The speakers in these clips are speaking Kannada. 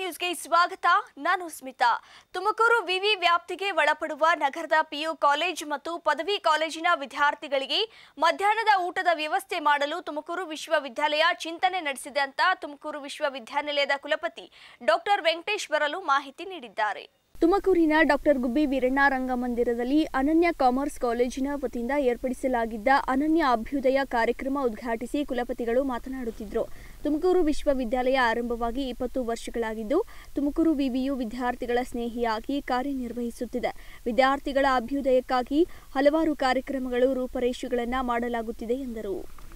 ನ್ಯೂಸ್ಗೆ ಸ್ವಾಗತ ನಾನು ಸ್ಮಿತಾ ತುಮಕೂರು ವಿವಿ ವ್ಯಾಪ್ತಿಗೆ ಒಳಪಡುವ ನಗರದ ಪಿಯು ಕಾಲೇಜ್ ಮತ್ತು ಪದವಿ ಕಾಲೇಜಿನ ವಿದ್ಯಾರ್ಥಿಗಳಿಗೆ ಮಧ್ಯಾಹ್ನದ ಊಟದ ವ್ಯವಸ್ಥೆ ಮಾಡಲು ತುಮಕೂರು ವಿಶ್ವವಿದ್ಯಾಲಯ ಚಿಂತನೆ ನಡೆಸಿದೆ ಅಂತ ತುಮಕೂರು ವಿಶ್ವವಿದ್ಯಾನಿಲಯದ ಕುಲಪತಿ ಡಾಕ್ಟರ್ ವೆಂಕಟೇಶ್ ಬರಲು ಮಾಹಿತಿ ನೀಡಿದ್ದಾರೆ ತುಮಕೂರಿನ ಡಾಕ್ಟರ್ ಗುಬ್ಬಿ ವೀರಣ್ಣ ರಂಗಮಂದಿರದಲ್ಲಿ ಅನನ್ಯ ಕಾಮರ್ಸ್ ಕಾಲೇಜಿನ ವತಿಯಿಂದ ಏರ್ಪಡಿಸಲಾಗಿದ್ದ ಅನನ್ಯ ಅಭ್ಯುದಯ ಕಾರ್ಯಕ್ರಮ ಉದ್ಘಾಟಿಸಿ ಕುಲಪತಿಗಳು ಮಾತನಾಡುತ್ತಿದ್ದರು ತುಮಕೂರು ವಿಶ್ವವಿದ್ಯಾಲಯ ಆರಂಭವಾಗಿ ಇಪ್ಪತ್ತು ವರ್ಷಗಳಾಗಿದ್ದು ತುಮಕೂರು ವಿವಿಯು ವಿದ್ಯಾರ್ಥಿಗಳ ಸ್ನೇಹಿಯಾಗಿ ಕಾರ್ಯನಿರ್ವಹಿಸುತ್ತಿದೆ ವಿದ್ಯಾರ್ಥಿಗಳ ಅಭ್ಯುದಯಕ್ಕಾಗಿ ಹಲವಾರು ಕಾರ್ಯಕ್ರಮಗಳು ರೂಪರೇಷೆಗಳನ್ನು ಮಾಡಲಾಗುತ್ತಿದೆ ಎಂದರು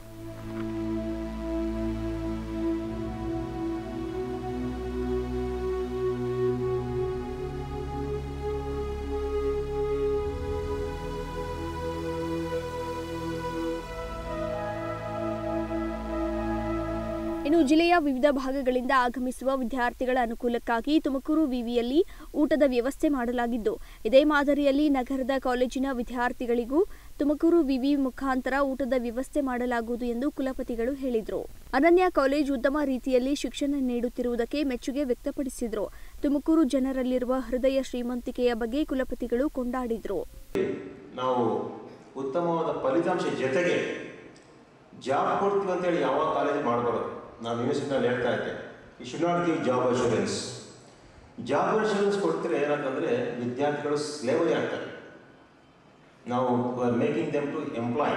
ಇನ್ನು ಜಿಲ್ಲೆಯ ವಿವಿಧ ಭಾಗಗಳಿಂದ ಆಗಮಿಸುವ ವಿದ್ಯಾರ್ಥಿಗಳ ಅನುಕೂಲಕ್ಕಾಗಿ ತುಮಕೂರು ವಿವಿಯಲ್ಲಿ ಊಟದ ವ್ಯವಸ್ಥೆ ಮಾಡಲಾಗಿದ್ದು ಇದೇ ಮಾದರಿಯಲ್ಲಿ ನಗರದ ಕಾಲೇಜಿನ ವಿದ್ಯಾರ್ಥಿಗಳಿಗೂ ತುಮಕೂರು ವಿವಿ ಮುಖಾಂತರ ಊಟದ ವ್ಯವಸ್ಥೆ ಮಾಡಲಾಗುವುದು ಎಂದು ಕುಲಪತಿಗಳು ಹೇಳಿದರು ಅನನ್ಯ ಕಾಲೇಜ್ ಉತ್ತಮ ರೀತಿಯಲ್ಲಿ ಶಿಕ್ಷಣ ನೀಡುತ್ತಿರುವುದಕ್ಕೆ ಮೆಚ್ಚುಗೆ ವ್ಯಕ್ತಪಡಿಸಿದರು ತುಮಕೂರು ಜನರಲ್ಲಿರುವ ಹೃದಯ ಶ್ರೀಮಂತಿಕೆಯ ಬಗ್ಗೆ ಕುಲಪತಿಗಳು ಕೊಂಡಾಡಿದರು ನಾವು ಉತ್ತಮವಾದ ಫಲಿತಾಂಶ ಜೊತೆಗೆ ಜಾಬ್ ಕೊಡ್ತೀವಿ ಅಂತೇಳಿ ಯಾವ ಕಾಲೇಜ್ ಮಾಡಬಾರ್ದು ನಾನು ಯೂನಿವರ್ಸಿಟಿನಲ್ಲಿ ಹೇಳ್ತಾ ಇದ್ದೆ ಈ should not give job assurance job assurance ಕೊಡ್ತಾರೆ ಏನಂತಂದರೆ ವಿದ್ಯಾರ್ಥಿಗಳು ಸ್ಲೇವರಿ ಆಗ್ತಾರೆ ನಾವು are making them to employ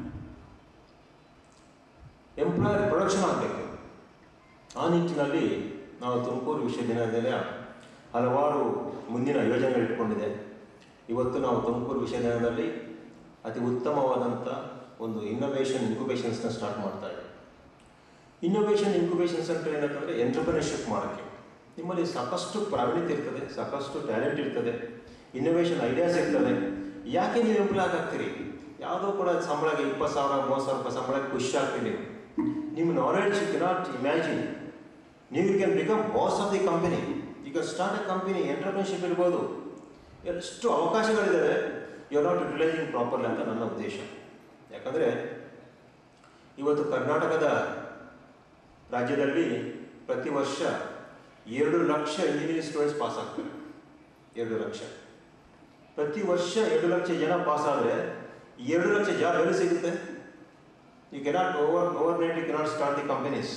employer production ಆಗಬೇಕು ಆ ನಿಟ್ಟಿನಲ್ಲಿ ನಾವು ತುಮಕೂರು ವಿಶ್ವವಿದ್ಯಾನಿಲಯ ಹಲವಾರು ಮುಂದಿನ ಯೋಜನೆಗಳು ಇಟ್ಕೊಂಡಿದೆ ಇವತ್ತು ನಾವು ತುಮಕೂರು ವಿಶ್ವವಿದ್ಯಾಲಯದಲ್ಲಿ ಅತಿ ಉತ್ತಮವಾದಂಥ ಒಂದು ಇನ್ನೋವೇಷನ್ ಇನ್ಕ್ಯುಬೇಷನ್ಸ್ನ ಸ್ಟಾರ್ಟ್ ಮಾಡ್ತಾ ಇದ್ದೀವಿ ಇನ್ನೋವೇಷನ್ ಇನ್ಕ್ಯುಬೇಷನ್ ಸೆಂಟರ್ ಏನಂತಂದರೆ ಎಂಟರ್ಪ್ರಿನರ್ಶಿಪ್ ಮಾಡೋಕ್ಕೆ ನಿಮ್ಮಲ್ಲಿ ಸಾಕಷ್ಟು ಪ್ರಾವೀಣ್ಯತೆ ಇರ್ತದೆ ಸಾಕಷ್ಟು ಟ್ಯಾಲೆಂಟ್ ಇರ್ತದೆ ಇನ್ನೋವೇಷನ್ ಐಡಿಯಾಸ್ ಇರ್ತದೆ ಯಾಕೆ ನೀವು ಎಂಪ್ಲಾಯ್ ಆಗ್ತೀರಿ ಯಾವುದೋ ಕೂಡ ಸಂಬಳಕ್ಕೆ ಇಪ್ಪತ್ತು ಸಾವಿರ ಮೂವತ್ತು ಸಾವಿರ ರೂಪಾಯಿ ಸಂಬಳಕ್ಕೆ ಖುಷಿ ಆಗ್ತೀರಿ ನಿಮ್ಮ ನಾಲೆಡ್ಜ್ ಯು ಕೆನಾಟ್ ಇಮ್ಯಾಜಿನ್ ನೀವು can become boss of the company ಈಗ ಸ್ಟಾರ್ಟ್ ಎ ಕಂಪನಿ ಎಂಟರ್ಪ್ರಿನರ್ಶಿಪ್ ಇರ್ಬೋದು ಎಷ್ಟು ಅವಕಾಶಗಳಿದ್ದಾವೆ you are not utilising properly ಅಂತ ನನ್ನ ಉದ್ದೇಶ ಯಾಕಂದರೆ ಇವತ್ತು ಕರ್ನಾಟಕದ ರಾಜ್ಯದಲ್ಲಿ ಪ್ರತಿ ವರ್ಷ ಎರಡು ಲಕ್ಷ ಇಂಜಿನಿಯರಿಂಗ್ ಸ್ಟೂಡೆಂಟ್ಸ್ ಪಾಸ್ ಆಗ್ತಾರೆ ಎರಡು ಲಕ್ಷ ಪ್ರತಿ ವರ್ಷ ಎರಡು ಲಕ್ಷ ಜನ ಪಾಸ್ ಆದರೆ ಎರಡು ಲಕ್ಷ ಜಾಬ್ ಎಲ್ಲಿ ಸಿಗುತ್ತೆ you cannot over overnight you cannot start the companies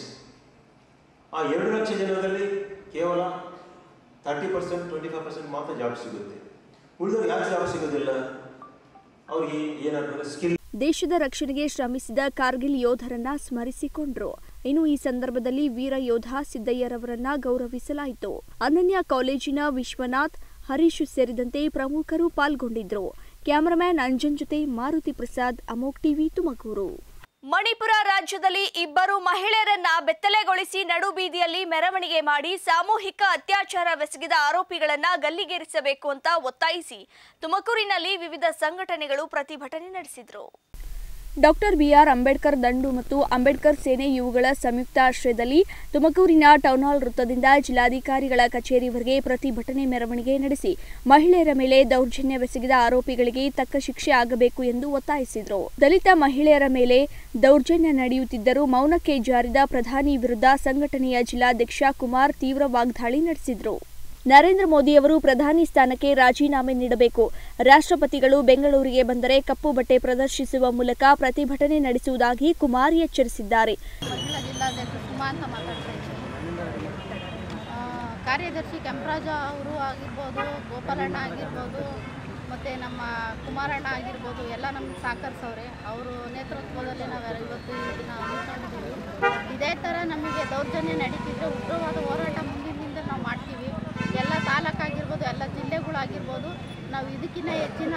ಆ ಎರಡು ಲಕ್ಷ ಜನರಲ್ಲಿ ಕೇವಲ thirty percent twenty five percent ಮಾತ್ರ ಜಾಬ್ ಸಿಗುತ್ತೆ ಉಳಿದವ್ರು ಯಾಕೆ ಜಾಬ್ ಸಿಗೋದಿಲ್ಲ ಅವ್ರಿಗೆ ಏನಂತಂದ್ರೆ ಸ್ಕಿಲ್ ದೇಶದ ರಕ್ಷಣೆಗೆ ಶ್ರಮಿಸಿದ ಕಾರ್ಗಿಲ್ ಯೋಧರನ್ನ ಸ್ಮರಿಸಿಕೊಂಡ್ರು ಇನ್ನು ಈ ಸಂದರ್ಭದಲ್ಲಿ ವೀರ ಯೋಧ ಸಿದ್ದಯ್ಯರವರನ್ನ ಗೌರವಿಸಲಾಯಿತು ಅನನ್ಯ ಕಾಲೇಜಿನ ವಿಶ್ವನಾಥ್ ಹರೀಶ್ ಸೇರಿದಂತೆ ಪ್ರಮುಖರು ಪಾಲ್ಗೊಂಡಿದ್ರು ಕ್ಯಾಮರಾಮ್ಯಾನ್ ಅಂಜನ್ ಜೊತೆ ಮಾರುತಿ ಪ್ರಸಾದ್ ಅಮೋಕ್ ಟಿವಿ ತುಮಕೂರು ಮಣಿಪುರ ರಾಜ್ಯದಲ್ಲಿ ಇಬ್ಬರು ಮಹಿಳೆಯರನ್ನ ಬೆತ್ತಲೆಗೊಳಿಸಿ ನಡುಬೀದಿಯಲ್ಲಿ ಮೆರವಣಿಗೆ ಮಾಡಿ ಸಾಮೂಹಿಕ ಅತ್ಯಾಚಾರವೆಸಗಿದ ಆರೋಪಿಗಳನ್ನ ಗಲ್ಲಿಗೇರಿಸಬೇಕು ಅಂತ ಒತ್ತಾಯಿಸಿ ತುಮಕೂರಿನಲ್ಲಿ ವಿವಿಧ ಸಂಘಟನೆಗಳು ಪ್ರತಿಭಟನೆ ನಡೆಸಿದ್ರು ಡಾಕ್ಟರ್ ಬಿಆರ್ ಅಂಬೇಡ್ಕರ್ ದಂಡು ಮತ್ತು ಅಂಬೇಡ್ಕರ್ ಸೇನೆ ಇವುಗಳ ಸಂಯುಕ್ತ ಆಶ್ರಯದಲ್ಲಿ ತುಮಕೂರಿನ ಟೌನ್ ಹಾಲ್ ವೃತ್ತದಿಂದ ಜಿಲ್ಲಾಧಿಕಾರಿಗಳ ಕಚೇರಿವರೆಗೆ ಪ್ರತಿಭಟನೆ ಮೆರವಣಿಗೆ ನಡೆಸಿ ಮಹಿಳೆಯರ ಮೇಲೆ ದೌರ್ಜನ್ಯವೆಸಗಿದ ಆರೋಪಿಗಳಿಗೆ ತಕ್ಕ ಶಿಕ್ಷೆ ಆಗಬೇಕು ಎಂದು ಒತ್ತಾಯಿಸಿದರು ದಲಿತ ಮಹಿಳೆಯರ ಮೇಲೆ ದೌರ್ಜನ್ಯ ನಡೆಯುತ್ತಿದ್ದರೂ ಮೌನಕ್ಕೆ ಜಾರಿದ ಪ್ರಧಾನಿ ವಿರುದ್ಧ ಸಂಘಟನೆಯ ಜಿಲ್ಲಾಧ್ಯಕ್ಷ ಕುಮಾರ್ ತೀವ್ರ ವಾಗ್ದಾಳಿ ನಡೆಸಿದರು ನರೇಂದ್ರ ಮೋದಿಯವರು ಪ್ರಧಾನಿ ಸ್ಥಾನಕ್ಕೆ ರಾಜೀನಾಮೆ ನೀಡಬೇಕು ರಾಷ್ಟ್ರಪತಿಗಳು ಬೆಂಗಳೂರಿಗೆ ಬಂದರೆ ಕಪ್ಪು ಬಟ್ಟೆ ಪ್ರದರ್ಶಿಸುವ ಮೂಲಕ ಪ್ರತಿಭಟನೆ ನಡೆಸುವುದಾಗಿ ಕುಮಾರ್ ಎಚ್ಚರಿಸಿದ್ದಾರೆ ಮಹಿಳಾ ಜಿಲ್ಲಾಧ್ಯಕ್ಷ ಸುಮಾ ಅಂತ ಮಾತಾಡ್ತಾ ಇದ್ದೀನಿ ಆ, ಕಾರ್ಯದರ್ಶಿ ಕೆಂಪರಾಜ ಅವರು ಆಗಿರ್ಬೋದು ಗೋಪಾಲಣ್ಣ ಆಗಿರ್ಬೋದು ಮತ್ತು ನಮ್ಮ ಕುಮಾರಣ್ಣ ಆಗಿರ್ಬೋದು ಎಲ್ಲ ನಮ್ಗೆ ಸಹಕರಿಸವ್ರೆ ಅವರು ನೇತೃತ್ವದಲ್ಲಿ ನಾವು ಇವತ್ತು ಈ ದಿನ ಹಮ್ಮಿಕೊಂಡಿದ್ದೀವಿ ಇದೇ ಥರ ನಮಗೆ ದೌರ್ಜನ್ಯ ನಡೀತಿದ್ರೆ ಉಗ್ರವಾದ ಹೋರಾಟ ಮುಂದಿನಿಂದ ನಾವು ಮಾಡ್ತೀವಿ ಎಲ್ಲ ತಾಲೂಕಾಗಿರ್ಬೋದು ಎಲ್ಲ ಜಿಲ್ಲೆಗಳಾಗಿರ್ಬೋದು ನಾವು ಇದಕ್ಕಿಂತ ಹೆಚ್ಚಿನ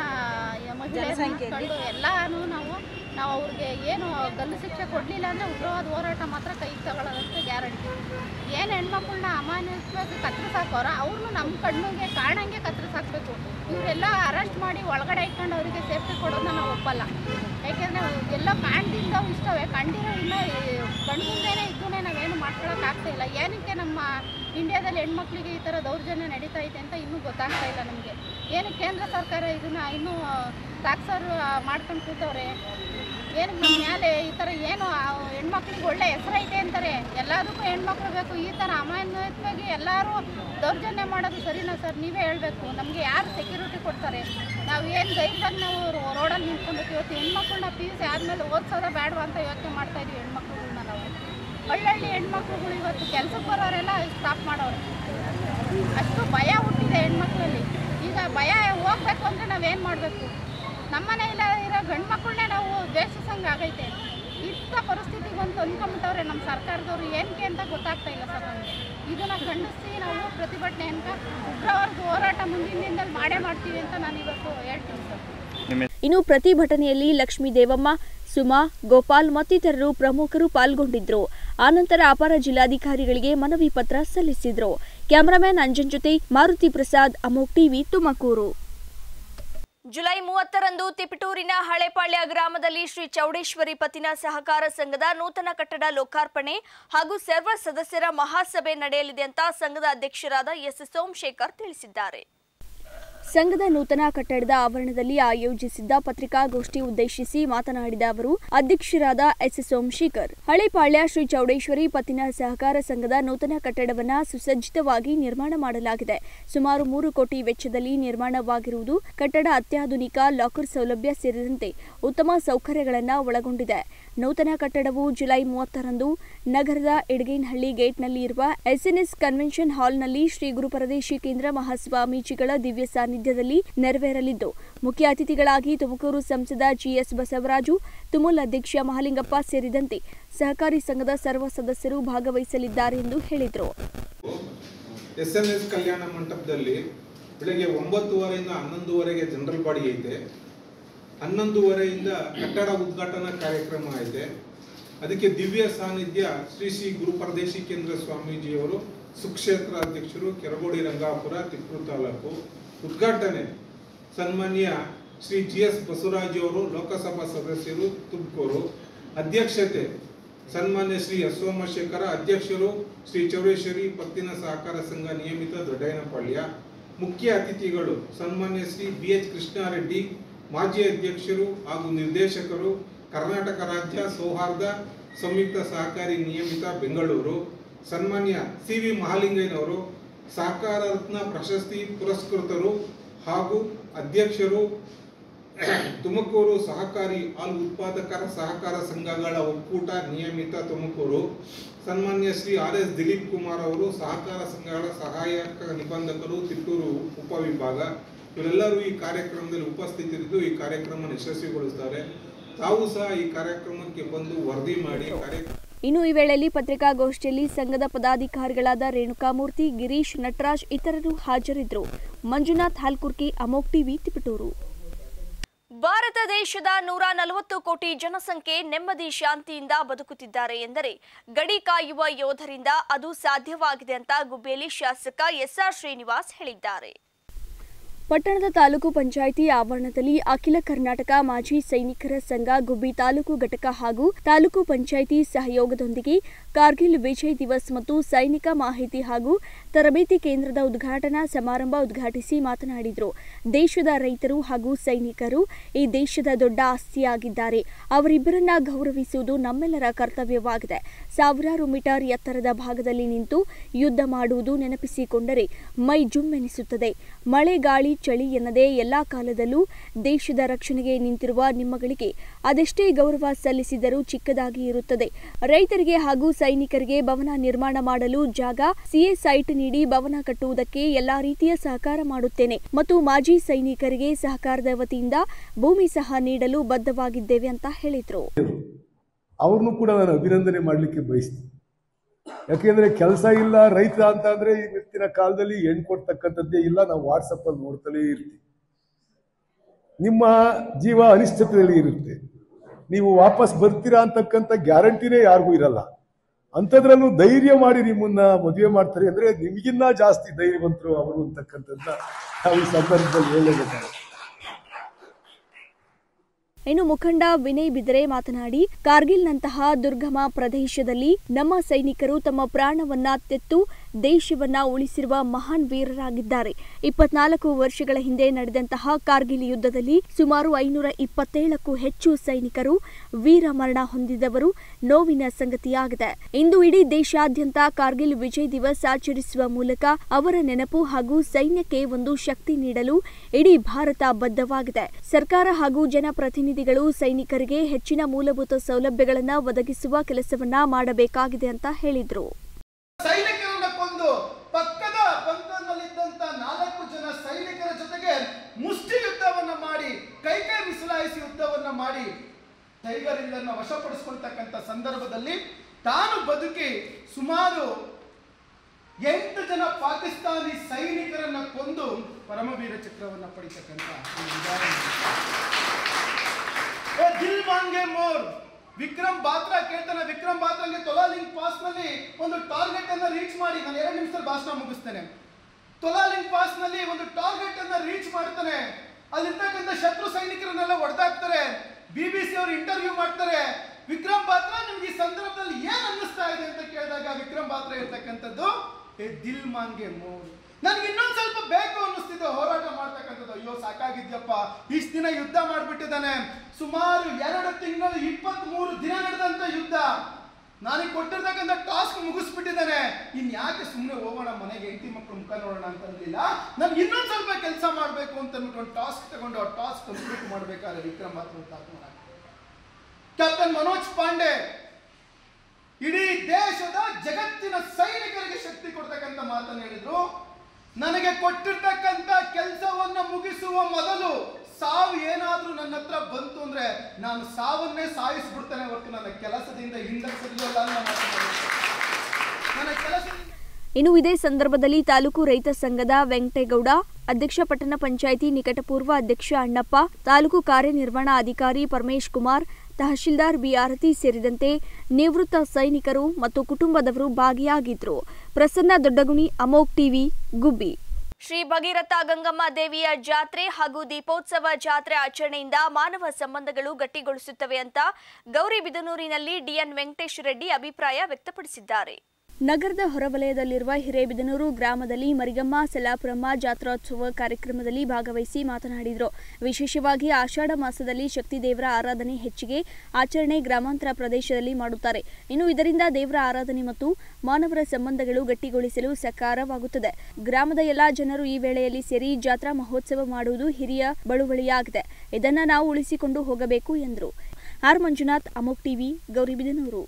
ಮಹಿಳೆಯರು ಎಲ್ಲನೂ ನಾವು ನಾವು ಅವ್ರಿಗೆ ಏನು ಗಲ್ಲು ಶಿಕ್ಷೆ ಕೊಡಲಿಲ್ಲ ಅಂದರೆ ಉಗ್ರವಾದ ಹೋರಾಟ ಮಾತ್ರ ಕೈಗೆ ತಗೊಳ್ಳೋದಂತ ಗ್ಯಾರಂಟಿ ಏನು ಹೆಣ್ಮಕ್ಳನ್ನ ಅಮಾನ್ಯವಾಗಿ ಕತ್ತರಿಸಾಕೋರ ಅವ್ರನ್ನೂ ನಮ್ಮ ಕಣ್ಣಿಗೆ ಕಾಣಂಗೆ ಕತ್ತರಿಸಾಕ್ಬೇಕು ಇವರೆಲ್ಲ ಅರೆಸ್ಟ್ ಮಾಡಿ ಒಳಗಡೆ ಇಟ್ಕೊಂಡು ಅವರಿಗೆ ಸೇಫ್ಟಿ ಕೊಡೋದನ್ನ ನಾವು ಒಪ್ಪಲ್ಲ ಯಾಕೆಂದರೆ ಎಲ್ಲ ಕಾಣ್ದಿಂದ ಇಷ್ಟವೆ ಕಂಡಿರೋ ಇನ್ನೂ ಕಣ್ಣು ಮುಂದೆನೇ ಇದ್ದೂ ನಾವೇನು ಮಾಡ್ಕೊಳಕ್ಕೆ ಆಗ್ತಾ ಇಲ್ಲ ಏನಕ್ಕೆ ನಮ್ಮ ಇಂಡಿಯಾದಲ್ಲಿ ಹೆಣ್ಮಕ್ಳಿಗೆ ಈ ಥರ ದೌರ್ಜನ್ಯ ನಡೀತಾ ಇದೆ ಅಂತ ಇನ್ನೂ ಗೊತ್ತಾಗ್ತಾ ಇಲ್ಲ ನಮಗೆ ಏನು ಕೇಂದ್ರ ಸರ್ಕಾರ ಇದನ್ನ ಇನ್ನೂ ತಾಕ್ಸಾರು ಮಾಡ್ಕೊಂಡು ಕೂತವ್ರೆ ಏನು ನಮ್ಮ ಮೇಲೆ ಈ ಥರ ಏನು ಆ ಹೆಣ್ಮಕ್ಳಿಗೆ ಒಳ್ಳೆ ಹೆಸರೈತೆ ಅಂತಾರೆ ಎಲ್ಲದಕ್ಕೂ ಹೆಣ್ಮಕ್ಳು ಬೇಕು ಈ ಥರ ಅಮಾನ್ಯವಾಗಿ ಎಲ್ಲರೂ ದೌರ್ಜನ್ಯ ಮಾಡೋದು ಸರಿನಾ ಸರ್ ನೀವೇ ಹೇಳಬೇಕು ನಮಗೆ ಯಾರು ಸೆಕ್ಯೂರಿಟಿ ಕೊಡ್ತಾರೆ ನಾವು ಏನು ಧೈರ್ಯವಾಗಿ ನಾವು ರೋಡಲ್ಲಿ ನಿಂತ್ಕೊಬೇಕು ಇವತ್ತು ಹೆಣ್ಮಕ್ಳನ್ನ ಪಿ ಯು ಸಿ ಆದಮೇಲೆ ಓದಿಸೋದ ಬೇಡವಾ ಅಂತ ಯೋಚನೆ ಮಾಡ್ತಾ ಇದೀವಿ ಹೆಣ್ಮಕ್ಳುಗಳ್ನ ನಾವು ಹಳ್ಳಹಳ್ಳಿ ಹೆಣ್ಮಕ್ಳುಗಳು ಇವತ್ತು ಕೆಲ್ಸಕ್ಕೆ ಬರೋರೆಲ್ಲ ಸ್ಟಾಪ್ ಮಾಡೋರು ಅಷ್ಟು ಭಯ ಹುಟ್ಟಿದೆ ಹೆಣ್ಮಕ್ಳಲ್ಲಿ ಈಗ ಭಯ ಹೋಗ್ಬೇಕು ಅಂದರೆ ನಾವೇನು ಮಾಡಬೇಕು ನಮ್ಮನೆಯಲ್ಲಿ ಇರೋ ಗಂಡು ಮಕ್ಕಳನ್ನೇ ನಾವು ದ್ವೇಷಿಸಂಗೆ ಆಗೈತೆ ಇಂಥ ಪರಿಸ್ಥಿತಿಗೆ ಒಂದು ತಂದ್ಕೊಂಬಿಟ್ಟವ್ರೆ ನಮ್ಮ ಸರ್ಕಾರದವ್ರು ಏನಕ್ಕೆ ಅಂತ ಗೊತ್ತಾಗ್ತಾ ಇಲ್ಲ ಸರ್ ನಮಗೆ ಇದನ್ನು ಖಂಡಿಸಿ ನಾವು ಪ್ರತಿಭಟನೆ ಅಂತ ಉಗ್ರವರ್ಗ ಹೋರಾಟ ಮುಂದಿನ ದಿನದಲ್ಲಿ ಮಾಡೇ ಮಾಡ್ತೀವಿ ಅಂತ ನಾನು ಇವತ್ತು ಹೇಳ್ತೀನಿ ಸರ್ ಇನ್ನು ಪ್ರತಿಭಟನೆಯಲ್ಲಿ ಲಕ್ಷ್ಮೀ ದೇವಮ್ಮ ಸುಮಾ ಗೋಪಾಲ್ ಮತ್ತಿತರರು ಪ್ರಮುಖರು ಪಾಲ್ಗೊಂಡಿದ್ರು ಆನಂತರ ಅಪರ ಜಿಲ್ಲಾಧಿಕಾರಿಗಳಿಗೆ ಮನವಿ ಪತ್ರ ಸಲ್ಲಿಸಿದ್ರು ಕ್ಯಾಮರಾಮ್ಯಾನ್ ಅಂಜನ್ ಜೊತೆ ಮಾರುತಿ ಪ್ರಸಾದ್ ಅಮೋಕ್ ಟಿವಿ ತುಮಕೂರು ಜುಲೈ ಮೂವತ್ತರಂದು ತಿಪಟೂರಿನ ಹಳೆಪಾಳ್ಯ ಗ್ರಾಮದಲ್ಲಿ ಶ್ರೀ ಚೌಡೇಶ್ವರಿ ಪತಿನ ಸಹಕಾರ ಸಂಘದ ನೂತನ ಕಟ್ಟಡ ಲೋಕಾರ್ಪಣೆ ಹಾಗೂ ಸರ್ವ ಸದಸ್ಯರ ಮಹಾಸಭೆ ನಡೆಯಲಿದೆ ಅಂತ ಸಂಘದ ಅಧ್ಯಕ್ಷರಾದ ಎಸ್ ಸೋಮಶೇಖರ್ ತಿಳಿಸಿದ್ದಾರೆ ಸಂಘದ ನೂತನ ಕಟ್ಟಡದ ಆವರಣದಲ್ಲಿ ಆಯೋಜಿಸಿದ್ದ ಪತ್ರಿಕಾಗೋಷ್ಠಿ ಉದ್ದೇಶಿಸಿ ಮಾತನಾಡಿದ ಅವರು ಅಧ್ಯಕ್ಷರಾದ ಎಸ್ ಸೋಮಶೇಖರ್ ಹಳೆಪಾಳ್ಯ ಶ್ರೀ ಚೌಡೇಶ್ವರಿ ಪತ್ತಿನ ಸಹಕಾರ ಸಂಘದ ನೂತನ ಕಟ್ಟಡವನ್ನ ಸುಸಜ್ಜಿತವಾಗಿ ನಿರ್ಮಾಣ ಮಾಡಲಾಗಿದೆ ಸುಮಾರು ಮೂರು ಕೋಟಿ ವೆಚ್ಚದಲ್ಲಿ ನಿರ್ಮಾಣವಾಗಿರುವುದು ಕಟ್ಟಡ ಅತ್ಯಾಧುನಿಕ ಲಾಕರ್ ಸೌಲಭ್ಯ ಸೇರಿದಂತೆ ಉತ್ತಮ ಸೌಕರ್ಯಗಳನ್ನು ಒಳಗೊಂಡಿದೆ ನೂತನ ಕಟ್ಟಡವು ಜುಲೈ ಮೂವತ್ತರಂದು ನಗರದ ಇಡಗೇನಹಳ್ಳಿ ಗೇಟ್ನಲ್ಲಿ ಇರುವ ಎಸ್ಎನ್ಎಸ್ ಕನ್ವೆನ್ಷನ್ ಹಾಲ್ನಲ್ಲಿ ಶ್ರೀ ಗುರುಪರದೇಶಿ ಕೇಂದ್ರ ಮಹಾಸ್ವಾಮೀಜಿಗಳ ದಿವ್ಯ ಸಾನ್ನಿಧ್ಯದಲ್ಲಿ ನೆರವೇರಲಿದ್ದು ಮುಖ್ಯ ಅತಿಥಿಗಳಾಗಿ ತುಮಕೂರು ಸಂಸದ ಜಿಎಸ್ ಬಸವರಾಜು ತುಮುಲ್ ಅಧ್ಯಕ್ಷ ಮಹಾಲಿಂಗಪ್ಪ ಸೇರಿದಂತೆ ಸಹಕಾರಿ ಸಂಘದ ಸರ್ವ ಸದಸ್ಯರು ಭಾಗವಹಿಸಲಿದ್ದಾರೆ ಎಂದು ಹೇಳಿದರು ಎಸ್ ಎನ್ ಎಸ್ ಕಲ್ಯಾಣ ಮಂಟಪದಲ್ಲಿ ಬೆಳಗ್ಗೆ ಒಂಬತ್ತುವರೆಯಿಂದ ಹನ್ನೊಂದುವರೆಗೆ ಜನರಲ್ ಬಾಡಿ ಐತೆ ಹನ್ನೊಂದುವರೆಯಿಂದ ಕಟ್ಟಡ ಉದ್ಘಾಟನಾ ಕಾರ್ಯಕ್ರಮ ಐತೆ ಅದಕ್ಕೆ ದಿವ್ಯ ಸಾನ್ನಿಧ್ಯ ಶ್ರೀ ಶ್ರೀ ಗುರುಪರದೇಶಿ ಕೇಂದ್ರ ಸ್ವಾಮೀಜಿಯವರು ಸುಕ್ಷೇತ್ರ ಅಧ್ಯಕ್ಷರು ಕೆರಗೋಡಿ ರಂಗಾಪುರ ತಿಪ್ಪೂರು ತಾಲೂಕು ಉದ್ಘಾಟನೆ ಸನ್ಮಾನ್ಯ ಶ್ರೀ ಜಿ ಎಸ್ ಬಸವರಾಜ್ ಅವರು ಲೋಕಸಭಾ ಸದಸ್ಯರು ತುಮಕೂರು ಅಧ್ಯಕ್ಷತೆ ಸನ್ಮಾನ್ಯ ಶ್ರೀ ಎಸ್ ಸೋಮಶೇಖರ ಅಧ್ಯಕ್ಷರು ಶ್ರೀ ಚೌಡೇಶ್ವರಿ ಪತ್ತಿನ ಸಹಕಾರ ಸಂಘ ನಿಯಮಿತ ದೊಡ್ಡಯ್ಯನಪಾಳ್ಯ ಮುಖ್ಯ ಅತಿಥಿಗಳು ಸನ್ಮಾನ್ಯ ಶ್ರೀ ಬಿ ಎಚ್ ಕೃಷ್ಣಾರೆಡ್ಡಿ ಮಾಜಿ ಅಧ್ಯಕ್ಷರು ಹಾಗೂ ನಿರ್ದೇಶಕರು ಕರ್ನಾಟಕ ರಾಜ್ಯ ಸೌಹಾರ್ದ ಸಂಯುಕ್ತ ಸಹಕಾರಿ ನಿಯಮಿತ ಬೆಂಗಳೂರು ಸನ್ಮಾನ್ಯ ಸಿ ವಿ ಮಹಾಲಿಂಗಯ್ಯನವರು ಸಹಕಾರ ರತ್ನ ಪ್ರಶಸ್ತಿ ಪುರಸ್ಕೃತರು ಹಾಗೂ ಅಧ್ಯಕ್ಷರು ತುಮಕೂರು ಸಹಕಾರಿ ಹಾಲು ಉತ್ಪಾದಕರ ಸಹಕಾರ ಸಂಘಗಳ ಒಕ್ಕೂಟ ನಿಯಮಿತ ತುಮಕೂರು ಸನ್ಮಾನ್ಯ ಶ್ರೀ ಆರ್ ಎಸ್ ದಿಲೀಪ್ ಕುಮಾರ್ ಅವರು ಸಹಕಾರ ಸಂಘಗಳ ಸಹಾಯಕ ನಿಬಂಧಕರು ತಿಟ್ಟೂರು ಉಪವಿಭಾಗ ಇವರೆಲ್ಲರೂ ಈ ಕಾರ್ಯಕ್ರಮದಲ್ಲಿ ಉಪಸ್ಥಿತರಿದ್ದು ಈ ಕಾರ್ಯಕ್ರಮ ಯಶಸ್ವಿಗೊಳಿಸ್ತಾರೆ ತಾವು ಸಹ ಈ ಕಾರ್ಯಕ್ರಮಕ್ಕೆ ಬಂದು ವರದಿ ಮಾಡಿ ಕಾರ್ಯಕ್ರಮ ಇನ್ನು ಈ ವೇಳೆಯಲ್ಲಿ ಪತ್ರಿಕಾಗೋಷ್ಠಿಯಲ್ಲಿ ಸಂಘದ ಪದಾಧಿಕಾರಿಗಳಾದ ರೇಣುಕಾಮೂರ್ತಿ ಗಿರೀಶ್ ನಟರಾಜ್ ಇತರರು ಹಾಜರಿದ್ದರು ಮಂಜುನಾಥ್ ಹಾಲ್ಕುರ್ಕಿ ಅಮೋಕ್ ಟಿವಿ ತಿಪಟೂರು ಭಾರತ ದೇಶದ ನೂರ ನಲವತ್ತು ಕೋಟಿ ಜನಸಂಖ್ಯೆ ನೆಮ್ಮದಿ ಶಾಂತಿಯಿಂದ ಬದುಕುತ್ತಿದ್ದಾರೆ ಎಂದರೆ ಗಡಿ ಕಾಯುವ ಯೋಧರಿಂದ ಅದು ಸಾಧ್ಯವಾಗಿದೆ ಅಂತ ಗುಬ್ಬೇಲಿ ಶಾಸಕ ಎಸ್ಆರ್ ಶ್ರೀನಿವಾಸ್ ಹೇಳಿದ್ದಾರೆ ಪಟ್ಟಣದ ತಾಲೂಕು ಪಂಚಾಯಿತಿ ಆವರಣದಲ್ಲಿ ಅಖಿಲ ಕರ್ನಾಟಕ ಮಾಜಿ ಸೈನಿಕರ ಸಂಘ ಗುಬ್ಬಿ ತಾಲೂಕು ಘಟಕ ಹಾಗೂ ತಾಲೂಕು ಪಂಚಾಯಿತಿ ಸಹಯೋಗದೊಂದಿಗೆ ಕಾರ್ಗಿಲ್ ವಿಜಯ್ ದಿವಸ್ ಮತ್ತು ಸೈನಿಕ ಮಾಹಿತಿ ಹಾಗೂ ತರಬೇತಿ ಕೇಂದ್ರದ ಉದ್ಘಾಟನಾ ಸಮಾರಂಭ ಉದ್ಘಾಟಿಸಿ ಮಾತನಾಡಿದರು ದೇಶದ ರೈತರು ಹಾಗೂ ಸೈನಿಕರು ಈ ದೇಶದ ದೊಡ್ಡ ಆಸ್ತಿಯಾಗಿದ್ದಾರೆ ಅವರಿಬ್ಬರನ್ನ ಗೌರವಿಸುವುದು ನಮ್ಮೆಲ್ಲರ ಕರ್ತವ್ಯವಾಗಿದೆ ಸಾವಿರಾರು ಮೀಟರ್ ಎತ್ತರದ ಭಾಗದಲ್ಲಿ ನಿಂತು ಯುದ್ಧ ಮಾಡುವುದು ನೆನಪಿಸಿಕೊಂಡರೆ ಮೈ ಜುಮ್ಮೆನಿಸುತ್ತದೆ ಮಳೆ ಗಾಳಿ ಚಳಿ ಎನ್ನದೇ ಎಲ್ಲಾ ಕಾಲದಲ್ಲೂ ದೇಶದ ರಕ್ಷಣೆಗೆ ನಿಂತಿರುವ ನಿಮ್ಮಗಳಿಗೆ ಅದೆಷ್ಟೇ ಗೌರವ ಸಲ್ಲಿಸಿದರೂ ಚಿಕ್ಕದಾಗಿ ಇರುತ್ತದೆ ರೈತರಿಗೆ ಹಾಗೂ ಸೈನಿಕರಿಗೆ ಭವನ ನಿರ್ಮಾಣ ಮಾಡಲು ಜಾಗ ಸಿಎ ಸೈಟ್ ನೀಡಿ ಭವನ ಕಟ್ಟುವುದಕ್ಕೆ ಎಲ್ಲಾ ರೀತಿಯ ಸಹಕಾರ ಮಾಡುತ್ತೇನೆ ಮತ್ತು ಮಾಜಿ ಸೈನಿಕರಿಗೆ ಸಹಕಾರದ ವತಿಯಿಂದ ಭೂಮಿ ಸಹ ನೀಡಲು ಬದ್ಧವಾಗಿದ್ದೇವೆ ಅಂತ ಹೇಳಿದರು ಅವ್ರನ್ನೂ ಕೂಡ ನಾನು ಅಭಿನಂದನೆ ಮಾಡಲಿಕ್ಕೆ ಬಯಸ್ತೀನಿ ಯಾಕೆಂದ್ರೆ ಕೆಲಸ ಇಲ್ಲ ರೈತ ಅಂತ ಅಂದ್ರೆ ಇವತ್ತಿನ ಕಾಲದಲ್ಲಿ ಹೆಣ್ಣು ಕೊಡ್ತಕ್ಕಂಥದ್ದೇ ಇಲ್ಲ ನಾವು ವಾಟ್ಸಪ್ ಅಲ್ಲಿ ನೋಡ್ತಲೇ ಇರ್ತೀವಿ ನಿಮ್ಮ ಜೀವ ಅನಿಶ್ಚಿತತೆಯಲ್ಲಿ ಇರುತ್ತೆ ನೀವು ವಾಪಸ್ ಬರ್ತೀರಾ ಅಂತಕ್ಕಂಥ ಗ್ಯಾರಂಟಿನೇ ಯಾರಿಗೂ ಇರಲ್ಲ ಅಂಥದ್ರಲ್ಲೂ ಧೈರ್ಯ ಮಾಡಿ ನಿಮ್ಮನ್ನ ಮದುವೆ ಮಾಡ್ತಾರೆ ಅಂದ್ರೆ ನಿಮಗಿನ್ನ ಜಾಸ್ತಿ ಧೈರ್ಯವಂತರು ಅವರು ಅಂತಕ್ಕಂಥದ್ದನ್ನ ನಾವು ಈ ಸಂದರ್ಭದಲ್ಲಿ ಹೇಳಲೇಬೇಕಾಗುತ್ತೆ ಇನ್ನು ಮುಖಂಡ ವಿನಯ್ ಬಿದರೆ ಮಾತನಾಡಿ ಕಾರ್ಗಿಲ್ನಂತಹ ದುರ್ಗಮ ಪ್ರದೇಶದಲ್ಲಿ ನಮ್ಮ ಸೈನಿಕರು ತಮ್ಮ ಪ್ರಾಣವನ್ನ ತೆತ್ತು ದೇಶವನ್ನ ಉಳಿಸಿರುವ ಮಹಾನ್ ವೀರರಾಗಿದ್ದಾರೆ ಇಪ್ಪತ್ನಾಲ್ಕು ವರ್ಷಗಳ ಹಿಂದೆ ನಡೆದಂತಹ ಕಾರ್ಗಿಲ್ ಯುದ್ಧದಲ್ಲಿ ಸುಮಾರು ಐನೂರ ಇಪ್ಪತ್ತೇಳಕ್ಕೂ ಹೆಚ್ಚು ಸೈನಿಕರು ವೀರ ಮರಣ ಹೊಂದಿದವರು ನೋವಿನ ಸಂಗತಿಯಾಗಿದೆ ಇಂದು ಇಡೀ ದೇಶಾದ್ಯಂತ ಕಾರ್ಗಿಲ್ ವಿಜಯ್ ದಿವಸ್ ಆಚರಿಸುವ ಮೂಲಕ ಅವರ ನೆನಪು ಹಾಗೂ ಸೈನ್ಯಕ್ಕೆ ಒಂದು ಶಕ್ತಿ ನೀಡಲು ಇಡೀ ಭಾರತ ಬದ್ಧವಾಗಿದೆ ಸರ್ಕಾರ ಹಾಗೂ ಜನಪ್ರತಿನಿಧಿಗಳು ಸೈನಿಕರಿಗೆ ಹೆಚ್ಚಿನ ಮೂಲಭೂತ ಸೌಲಭ್ಯಗಳನ್ನು ಒದಗಿಸುವ ಕೆಲಸವನ್ನ ಮಾಡಬೇಕಾಗಿದೆ ಅಂತ ಹೇಳಿದ್ರು ಸೈನಿಕರನ್ನ ಕೊಂದು ಪಕ್ಕದ ಬಂಧನದಲ್ಲಿದ್ದಂತ ನಾಲ್ಕು ಜನ ಸೈನಿಕರ ಜೊತೆಗೆ ಮುಷ್ಟಿ ಯುದ್ಧವನ್ನ ಮಾಡಿ ಕೈ ಕೈ ಮಿಸಲಾಯಿಸಿ ಯುದ್ಧವನ್ನ ಮಾಡಿ ಟೈಗರ್ ಇಲ್ಲನ್ನ ವಶಪಡಿಸ್ಕೊಳ್ತಕ್ಕಂಥ ಸಂದರ್ಭದಲ್ಲಿ ತಾನು ಬದುಕಿ ಸುಮಾರು ಎಂಟು ಜನ ಪಾಕಿಸ್ತಾನಿ ಸೈನಿಕರನ್ನ ಕೊಂದು ಪರಮವೀರ ಚಕ್ರವನ್ನ ಪಡಿತಕ್ಕಂಥ ಒಂದು ಉದಾಹರಣೆ. ಏ ದಿಲ್ ಮಾಂಗೆ ಮೋರ್ ವಿಕ್ರಮ್ ಬಾತ್ರಾ ಕೇಳ್ತಾನೆ ವಿಕ್ರಮ್ ಬಾತ್ರಾಗೆ ತೊಲಾಲಿಂಗ್ ಪಾಸ್ ನಲ್ಲಿ ಒಂದು ಟಾರ್ಗೆಟ್ ಅನ್ನ ರೀಚ್ ಮಾಡಿ ನಾನು ಎರಡು ನಿಮಿಷದಲ್ಲಿ ಭಾಷಣ ಮುಗಿಸ್ತೇನೆ ತೊಲಾಲಿಂಗ್ ಪಾಸ್ ನಲ್ಲಿ ಒಂದು ಟಾರ್ಗೆಟ್ ಅನ್ನ ರೀಚ್ ಮಾಡ್ತಾನೆ ಅಲ್ಲಿರ್ತಕ್ಕಂಥ ಶತ್ರು ಸೈನಿಕರನ್ನೆಲ್ಲ ಹೊಡೆದಾಕ್ತಾರೆ ಬಿ ಬಿ ಸಿ ಅವರು ಇಂಟರ್ವ್ಯೂ ಮಾಡ್ತಾರೆ ವಿಕ್ರಮ್ ಬಾತ್ರಾ ನಿಮ್ಗೆ ಈ ಸಂದರ್ಭದಲ್ಲಿ ಏನ್ ಅನ್ನಿಸ್ತಾ ಇದೆ ಅಂತ ಕೇಳಿದಾಗ ವಿಕ್ರಮ್ ಬಾತ್ರಾ ಇರ್ತಕ್ಕಂಥದ್ದು ಏ ದಿಲ್ ಮಾಂಗೆ ಮೋರ್ ನನಗೆ ಇನ್ನೊಂದ್ ಸ್ವಲ್ಪ ಬೇಕು ಅನ್ನಿಸ್ತಿದೆ ಹೋರಾಟ ಮಾಡ್ತಕ್ಕಂಥದ್ದು ಅಯ್ಯೋ ಸಾಕಾಗಿದ್ಯಪ್ಪ ಇಷ್ಟು ದಿನ ಯುದ್ಧ ಮಾಡ್ಬಿಟ್ಟಿದ್ದಾನೆ ಸುಮಾರು ಎರಡು ತಿಂಗಳು ಇಪ್ಪತ್ತ್ ಮೂರು ದಿನ ನಡೆದಂತ ಯುದ್ಧ ನನಗೆ ಕೊಟ್ಟಿರ್ತಕ್ಕಂಥ ಟಾಸ್ಕ್ ಮುಗಿಸ್ಬಿಟ್ಟಿದ್ದಾನೆ ಇನ್ ಯಾಕೆ ಸುಮ್ಮನೆ ಹೋಗೋಣ ಮನೆಗೆ ಹೆಂಡತಿ ಮಕ್ಕಳು ಮುಖ ನೋಡೋಣ ಅಂತ ಅನ್ಲಿಲ್ಲ ನನ್ಗೆ ಇನ್ನೊಂದ್ ಸ್ವಲ್ಪ ಕೆಲಸ ಮಾಡಬೇಕು ಅಂತ ಅಂದ್ಬಿಟ್ಟು ಒಂದು ಟಾಸ್ಕ್ ತಗೊಂಡು ಆ ಟಾಸ್ಕ್ ಕಂಪ್ಲೀಟ್ ಮಾಡ್ಬೇಕಾದ್ರೆ ವಿಕ್ರಮ್ ಮಾತ್ರ ಕ್ಯಾಪ್ಟನ್ ಮನೋಜ್ ಪಾಂಡೆ ಇಡೀ ದೇಶದ ಜಗತ್ತಿನ ಸೈನಿಕರಿಗೆ ಶಕ್ತಿ ಕೊಡ್ತಕ್ಕಂಥ ಮಾತನ್ನು ಹೇಳಿದ್ರು ನನಗೆ ಕೊಟ್ಟಿರ್ತಕ್ಕಂಥ ಕೆಲಸವನ್ನ ಮುಗಿಸುವ ಮೊದಲು ಸಾವು ಏನಾದ್ರೂ ನನ್ನ ಹತ್ರ ಬಂತು ಅಂದ್ರೆ ನಾನು ಸಾವನ್ನೇ ಸಾಯಿಸ್ಬಿಡ್ತೇನೆ ಹೊರತು ನನ್ನ ಕೆಲಸದಿಂದ ಹಿಂದಕ್ಕೆ ಸರಿಯೋಲ್ಲ ಅನ್ನೋ ಮಾತನ್ನ ಹೇಳಿದ್ರು. ನನ್ನ ಕೆಲಸದಿಂದ ಇನ್ನು ಇದೇ ಸಂದರ್ಭದಲ್ಲಿ ತಾಲೂಕು ರೈತ ಸಂಘದ ವೆಂಕಟೇಗೌಡ ಅಧ್ಯಕ್ಷ ಪಟ್ಟಣ ಪಂಚಾಯಿತಿ ನಿಕಟಪೂರ್ವ ಅಧ್ಯಕ್ಷ ಅಣ್ಣಪ್ಪ ತಾಲೂಕು ಕಾರ್ಯನಿರ್ವಹಣಾ ಅಧಿಕಾರಿ ಪರಮೇಶ್ ಕುಮಾರ್ ತಹಶೀಲ್ದಾರ್ ಬಿ ಆರತಿ ಸೇರಿದಂತೆ ನಿವೃತ್ತ ಸೈನಿಕರು ಮತ್ತು ಕುಟುಂಬದವರು ಭಾಗಿಯಾಗಿದ್ರು ಪ್ರಸನ್ನ ದೊಡ್ಡಗುಣಿ ಅಮೋಕ್ ಟಿವಿ ಗುಬ್ಬಿ ಶ್ರೀ ಭಗೀರಥ ಗಂಗಮ್ಮ ದೇವಿಯ ಜಾತ್ರೆ ಹಾಗೂ ದೀಪೋತ್ಸವ ಜಾತ್ರೆ ಆಚರಣೆಯಿಂದ ಮಾನವ ಸಂಬಂಧಗಳು ಗಟ್ಟಿಗೊಳಿಸುತ್ತವೆ ಅಂತ ಗೌರಿಬಿದನೂರಿನಲ್ಲಿ ಡಿಎನ್ ವೆಂಕಟೇಶ್ ರೆಡ್ಡಿ ಅಭಿಪ್ರಾಯ ವ್ಯಕ್ತಪಡಿಸಿದ್ದಾರೆ ನಗರದ ಹೊರವಲಯದಲ್ಲಿರುವ ಹಿರೇಬಿದನೂರು ಗ್ರಾಮದಲ್ಲಿ ಮರಿಗಮ್ಮ ಸಲಾಪುರಮ್ಮ ಜಾತ್ರೋತ್ಸವ ಕಾರ್ಯಕ್ರಮದಲ್ಲಿ ಭಾಗವಹಿಸಿ ಮಾತನಾಡಿದರು ವಿಶೇಷವಾಗಿ ಆಷಾಢ ಮಾಸದಲ್ಲಿ ಶಕ್ತಿ ದೇವರ ಆರಾಧನೆ ಹೆಚ್ಚಿಗೆ ಆಚರಣೆ ಗ್ರಾಮಾಂತರ ಪ್ರದೇಶದಲ್ಲಿ ಮಾಡುತ್ತಾರೆ ಇನ್ನು ಇದರಿಂದ ದೇವರ ಆರಾಧನೆ ಮತ್ತು ಮಾನವರ ಸಂಬಂಧಗಳು ಗಟ್ಟಿಗೊಳಿಸಲು ಸಕಾರವಾಗುತ್ತದೆ ಗ್ರಾಮದ ಎಲ್ಲಾ ಜನರು ಈ ವೇಳೆಯಲ್ಲಿ ಸೇರಿ ಜಾತ್ರಾ ಮಹೋತ್ಸವ ಮಾಡುವುದು ಹಿರಿಯ ಬಳುವಳಿಯಾಗಿದೆ ಇದನ್ನ ನಾವು ಉಳಿಸಿಕೊಂಡು ಹೋಗಬೇಕು ಎಂದರು ಆರ್ ಮಂಜುನಾಥ್ ಅಮೋಕ್ ಟಿವಿ ಗೌರಿಬಿದನೂರು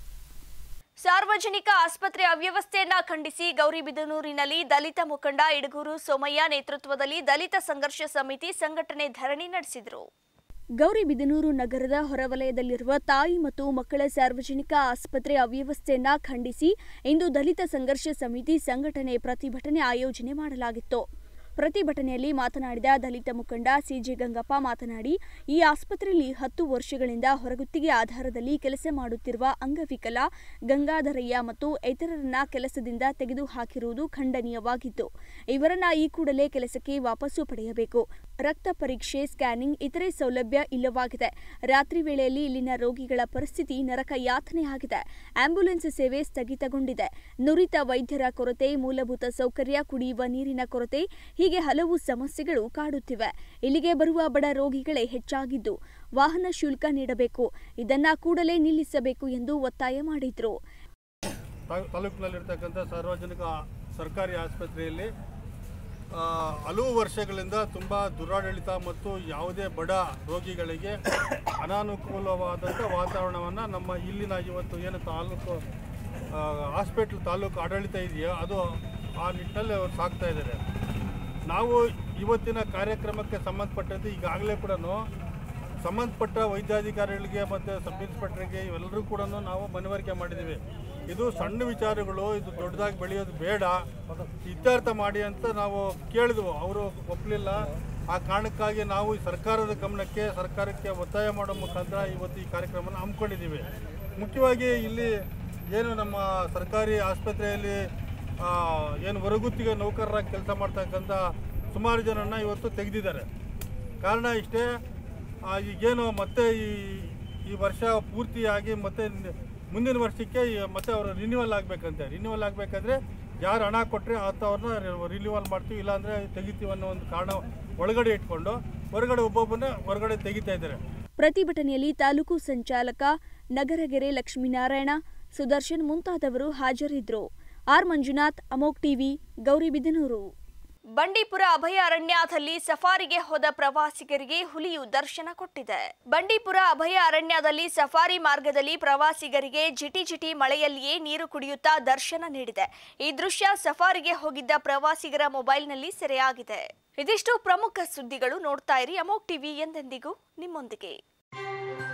ಸಾರ್ವಜನಿಕ ಆಸ್ಪತ್ರೆ ಅವ್ಯವಸ್ಥೆಯನ್ನ ಖಂಡಿಸಿ ಗೌರಿಬಿದನೂರಿನಲ್ಲಿ ದಲಿತ ಮುಖಂಡ ಇಡಗೂರು ಸೋಮಯ್ಯ ನೇತೃತ್ವದಲ್ಲಿ ದಲಿತ ಸಂಘರ್ಷ ಸಮಿತಿ ಸಂಘಟನೆ ಧರಣಿ ನಡೆಸಿದರು ಗೌರಿಬಿದನೂರು ನಗರದ ಹೊರವಲಯದಲ್ಲಿರುವ ತಾಯಿ ಮತ್ತು ಮಕ್ಕಳ ಸಾರ್ವಜನಿಕ ಆಸ್ಪತ್ರೆ ಅವ್ಯವಸ್ಥೆಯನ್ನ ಖಂಡಿಸಿ ಇಂದು ದಲಿತ ಸಂಘರ್ಷ ಸಮಿತಿ ಸಂಘಟನೆ ಪ್ರತಿಭಟನೆ ಆಯೋಜನೆ ಮಾಡಲಾಗಿತ್ತು ಪ್ರತಿಭಟನೆಯಲ್ಲಿ ಮಾತನಾಡಿದ ದಲಿತ ಮುಖಂಡ ಸಿಜೆ ಗಂಗಪ್ಪ ಮಾತನಾಡಿ ಈ ಆಸ್ಪತ್ರೆಯಲ್ಲಿ ಹತ್ತು ವರ್ಷಗಳಿಂದ ಹೊರಗುತ್ತಿಗೆ ಆಧಾರದಲ್ಲಿ ಕೆಲಸ ಮಾಡುತ್ತಿರುವ ಅಂಗವಿಕಲ ಗಂಗಾಧರಯ್ಯ ಮತ್ತು ಇತರರನ್ನ ಕೆಲಸದಿಂದ ತೆಗೆದುಹಾಕಿರುವುದು ಖಂಡನೀಯವಾಗಿದ್ದು ಇವರನ್ನ ಈ ಕೂಡಲೇ ಕೆಲಸಕ್ಕೆ ವಾಪಸ್ಸು ಪಡೆಯಬೇಕು ರಕ್ತ ಪರೀಕ್ಷೆ ಸ್ಕ್ಯಾನಿಂಗ್ ಇತರೆ ಸೌಲಭ್ಯ ಇಲ್ಲವಾಗಿದೆ ರಾತ್ರಿ ವೇಳೆಯಲ್ಲಿ ಇಲ್ಲಿನ ರೋಗಿಗಳ ಪರಿಸ್ಥಿತಿ ನರಕ ಯಾತನೆಯಾಗಿದೆ ಆಂಬ್ಯುಲೆನ್ಸ್ ಸೇವೆ ಸ್ಥಗಿತಗೊಂಡಿದೆ ನುರಿತ ವೈದ್ಯರ ಕೊರತೆ ಮೂಲಭೂತ ಸೌಕರ್ಯ ಕುಡಿಯುವ ನೀರಿನ ಕೊರತೆ ಹೀಗೆ ಹಲವು ಸಮಸ್ಯೆಗಳು ಕಾಡುತ್ತಿವೆ ಇಲ್ಲಿಗೆ ಬರುವ ಬಡ ರೋಗಿಗಳೇ ಹೆಚ್ಚಾಗಿದ್ದು ವಾಹನ ಶುಲ್ಕ ನೀಡಬೇಕು ಇದನ್ನ ಕೂಡಲೇ ನಿಲ್ಲಿಸಬೇಕು ಎಂದು ಒತ್ತಾಯ ಮಾಡಿದ್ರು ತಾ- ತಾಲೂಕಿನಲ್ಲಿರ್ತಕ್ಕಂಥ ಸಾರ್ವಜನಿಕ ಸರ್ಕಾರಿ ಆಸ್ಪತ್ರೆಯಲ್ಲಿ ಆ, ಹಲವು ವರ್ಷಗಳಿಂದ ತುಂಬ ದುರಾಡಳಿತ ಮತ್ತು ಯಾವುದೇ ಬಡ ರೋಗಿಗಳಿಗೆ ಅನಾನುಕೂಲವಾದಂಥ ವಾತಾವರಣವನ್ನು ನಮ್ಮ ಇಲ್ಲಿನ ಇವತ್ತು ಏನು ತಾಲೂಕು ಹಾಸ್ಪಿಟ್ಲ್ ತಾಲೂಕು ಆಡಳಿತ ಇದೆಯೋ ಅದು ಆ ನಿಟ್ಟಿನಲ್ಲಿ ಅವರು ಸಾಕ್ತಾ ಇದ್ದಾರೆ ನಾವು ಇವತ್ತಿನ ಕಾರ್ಯಕ್ರಮಕ್ಕೆ ಸಂಬಂಧಪಟ್ಟಂತೆ ಈಗಾಗಲೇ ಕೂಡ ಸಂಬಂಧಪಟ್ಟ ವೈದ್ಯಾಧಿಕಾರಿಗಳಿಗೆ ಮತ್ತು ಸಬ್ ಇನ್ಸ್ಪೆಕ್ಟರ್ಗೆ ಇವೆಲ್ಲರೂ ಕೂಡ ನಾವು ಮನವರಿಕೆ ಮಾಡಿದ್ದೀವಿ ಇದು ಸಣ್ಣ ವಿಚಾರಗಳು ಇದು ದೊಡ್ಡದಾಗಿ ಬೆಳೆಯೋದು ಬೇಡ ಇತ್ಯರ್ಥ ಮಾಡಿ ಅಂತ ನಾವು ಕೇಳಿದ್ವು ಅವರು ಒಪ್ಪಲಿಲ್ಲ ಆ ಕಾರಣಕ್ಕಾಗಿ ನಾವು ಈ ಸರ್ಕಾರದ ಗಮನಕ್ಕೆ ಸರ್ಕಾರಕ್ಕೆ ಒತ್ತಾಯ ಮಾಡೋ ಮುಖಾಂತರ ಇವತ್ತು ಈ ಕಾರ್ಯಕ್ರಮನ ಹಮ್ಮಿಕೊಂಡಿದ್ದೀವಿ ಮುಖ್ಯವಾಗಿ ಇಲ್ಲಿ ಏನು ನಮ್ಮ ಸರ್ಕಾರಿ ಆಸ್ಪತ್ರೆಯಲ್ಲಿ ಆ, ಏನು ಹೊರಗುತ್ತಿಗೆ ನೌಕರರಾಗಿ ಕೆಲಸ ಮಾಡ್ತಕ್ಕಂಥ ಸುಮಾರು ಜನರನ್ನ ಇವತ್ತು ತೆಗೆದಿದ್ದಾರೆ ಕಾರಣ ಇಷ್ಟೇ ಆ, ಈಗೇನು ಮತ್ತೆ ಈ ಈ ವರ್ಷ ಪೂರ್ತಿಯಾಗಿ ಮತ್ತೆ ನ- ಮುಂದಿನ ವರ್ಷಕ್ಕೆ ಈ ಮತ್ತೆ ಅವರು ರಿನ್ಯೂವಲ್ ಆಗಬೇಕಂತೆ ರಿನ್ಯೂವಲ್ ಆಗಬೇಕಾದ್ರೆ ಯಾರು ಹಣ ಕೊಟ್ಟರೆ ಅಂಥವ್ರನ್ನ ರಿಲಿವಲ್ ಮಾಡ್ತೀವಿ ಇಲ್ಲಾಂದರೆ ತೆಗಿತೀವಿ ಅನ್ನೋ ಒಂದು ಕಾರಣ ಒಳಗಡೆ ಇಟ್ಕೊಂಡು ಹೊರಗಡೆ ಒಬ್ಬೊಬ್ಬನ ಹೊರಗಡೆ ತೆಗಿತಾ ಇದ್ದಾರೆ ಪ್ರತಿಭಟನೆಯಲ್ಲಿ ತಾಲೂಕು ಸಂಚಾಲಕ ನಗರಗೆರೆ ಲಕ್ಷ್ಮೀನಾರಾಯಣ ಸುದರ್ಶನ್ ಮುಂತಾದವರು ಹಾಜರಿದ್ದರು ಆರ್ ಮಂಜುನಾಥ್ ಅಮೋಕ್ ಟಿವಿ ಗೌರಿಬಿದನೂರು ಬಂಡೀಪುರ ಅಭಯಾರಣ್ಯದಲ್ಲಿ ಸಫಾರಿಗೆ ಹೋದ ಪ್ರವಾಸಿಗರಿಗೆ ಹುಲಿಯು ದರ್ಶನ ಕೊಟ್ಟಿದೆ ಬಂಡೀಪುರ ಅಭಯ ಅರಣ್ಯದಲ್ಲಿ ಸಫಾರಿ ಮಾರ್ಗದಲ್ಲಿ ಪ್ರವಾಸಿಗರಿಗೆ ಜಿಟಿ ಜಿಟಿ ಮಳೆಯಲ್ಲಿಯೇ ನೀರು ಕುಡಿಯುತ್ತಾ ದರ್ಶನ ನೀಡಿದೆ ಈ ದೃಶ್ಯ ಸಫಾರಿಗೆ ಹೋಗಿದ್ದ ಪ್ರವಾಸಿಗರ ಮೊಬೈಲ್ನಲ್ಲಿ ಸೆರೆಯಾಗಿದೆ ಇದಿಷ್ಟು ಪ್ರಮುಖ ಸುದ್ದಿಗಳು ನೋಡ್ತಾ ಇರಿ ಅಮೋಕ್ ಟಿವಿ ಎಂದೆಂದಿಗೂ ನಿಮ್ಮೊಂದಿಗೆ